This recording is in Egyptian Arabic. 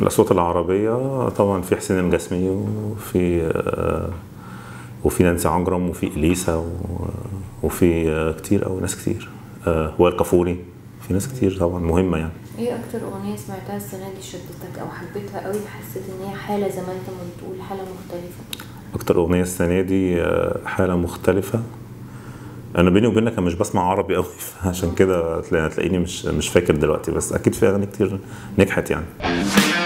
الاصوات العربيه طبعا في حسين الجسمي وفي آه، وفي نانسي عجرم وفي اليسا و- وفي آه، كتير او ناس كتير آه، وائل كفوري في ناس كتير طبعا مهمه يعني ايه اكتر اغنيه سمعتها السنه دي شدتك او حبيتها قوي حسيت ان هي حاله زي ما انت ما بتقول حاله مختلفه اكتر اغنيه السنه دي آه، حاله مختلفه انا بيني وبينك أنا مش بسمع عربي قوي عشان كده هتلاقي- هتلاقيني مش مش فاكر دلوقتي بس اكيد في اغاني كتير نجحت يعني